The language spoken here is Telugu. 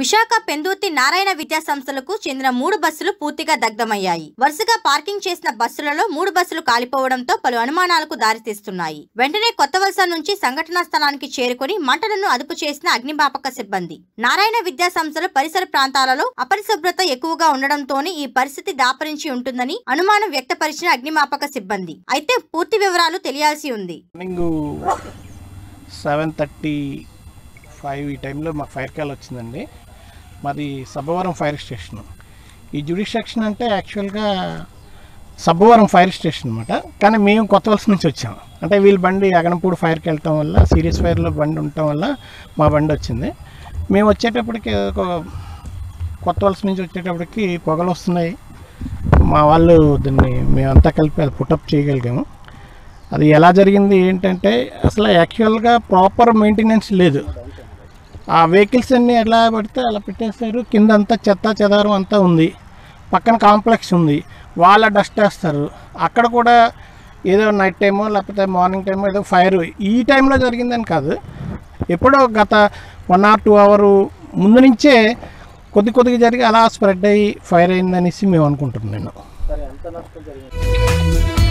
విశాఖ పెందుర్తి నారాయణ విద్యా సంస్థలకు చెందిన మూడు బస్సులు పూర్తిగా దగ్ధమయ్యాయి వరుసగా పార్కింగ్ చేసిన బస్సులలో మూడు బస్సులు కాలిపోవడంతో పలు అనుమానాలకు దారితీస్తున్నాయి వెంటనే కొత్త వలస నుంచి సంఘటనా స్థలానికి చేరుకుని మంటలను అదుపు చేసిన అగ్నిమాపక సిబ్బంది నారాయణ విద్యా సంస్థలు పరిసర ప్రాంతాలలో అపరిశుభ్రత ఎక్కువగా ఉండడంతోనే ఈ పరిస్థితి దాపరించి ఉంటుందని అనుమానం వ్యక్తపరిచిన అగ్నిమాపక సిబ్బంది అయితే పూర్తి వివరాలు తెలియాల్సి ఉంది మార్నింగ్ సెవెన్ థర్టీ ఫైవ్ ఈ టైంలో మాకు ఫైర్ కాల్ వచ్చిందండి మాది సబ్బవరం ఫైర్ స్టేషన్ ఈ జుడిషియక్షన్ అంటే యాక్చువల్గా సబ్బవరం ఫైర్ స్టేషన్ అనమాట కానీ మేము కొత్త వలస నుంచి వచ్చాం అంటే వీళ్ళ బండి అగనపూడి ఫైర్కి వెళ్ళటం వల్ల సీరియస్ ఫైర్లో బండి ఉండటం వల్ల మా బండి వచ్చింది మేము వచ్చేటప్పటికి ఒక కొత్త వలస నుంచి వచ్చేటప్పటికి పొగలు వస్తున్నాయి మా వాళ్ళు దాన్ని మేమంతా కలిపి అది పుటప్ చేయగలిగాము అది ఎలా జరిగింది ఏంటంటే అసలు యాక్చువల్గా ప్రాపర్ మెయింటెనెన్స్ లేదు ఆ వెహికల్స్ అన్నీ ఎలా పడితే అలా పెట్టేస్తారు కింద అంతా చెత్త చెదారం అంతా ఉంది పక్కన కాంప్లెక్స్ ఉంది వాళ్ళ డస్ట్ వేస్తారు అక్కడ కూడా ఏదో నైట్ టైమో లేకపోతే మార్నింగ్ టైమో ఏదో ఫైర్ ఈ టైంలో జరిగిందని కాదు ఎప్పుడో గత వన్ ఆర్ టూ అవర్ ముందు నుంచే కొద్ది కొద్దిగా జరిగి అలా స్ప్రెడ్ అయ్యి ఫైర్ అయిందనేసి మేము అనుకుంటున్నాను నేను